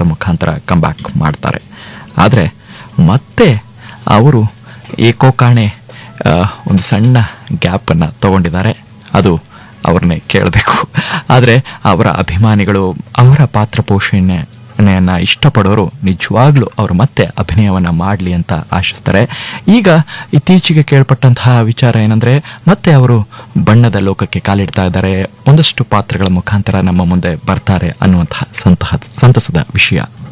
ಮುಖಾಂತರ ಕಂಬ್ಯಾಕ್ ಮಾಡ್ತಾರೆ ಆದರೆ ಮತ್ತೆ ಅವರು ಏಕೋ ಕಾಣೆ ಆ, ಒಂದು ಸಣ್ಣ ಗ್ಯಾಪನ್ನು ತಗೊಂಡಿದ್ದಾರೆ ಅದು ಅವ್ರನ್ನೇ ಕೇಳಬೇಕು ಆದರೆ ಅವರ ಅಭಿಮಾನಿಗಳು ಅವರ ಪಾತ್ರ ಪೋಷಣೆಯನ್ನ ಇಷ್ಟಪಡೋರು ನಿಜವಾಗ್ಲೂ ಅವರು ಮತ್ತೆ ಅಭಿನಯವನ್ನ ಮಾಡಲಿ ಅಂತ ಆಶಿಸ್ತಾರೆ ಈಗ ಇತ್ತೀಚೆಗೆ ಕೇಳ್ಪಟ್ಟಂತಹ ವಿಚಾರ ಏನಂದ್ರೆ ಮತ್ತೆ ಅವರು ಬಣ್ಣದ ಲೋಕಕ್ಕೆ ಕಾಲಿಡ್ತಾ ಇದ್ದಾರೆ ಒಂದಷ್ಟು ಪಾತ್ರಗಳ ಮುಖಾಂತರ ನಮ್ಮ ಮುಂದೆ ಬರ್ತಾರೆ ಅನ್ನುವಂತಹ ಸಂತಹ ಸಂತಸದ ವಿಷಯ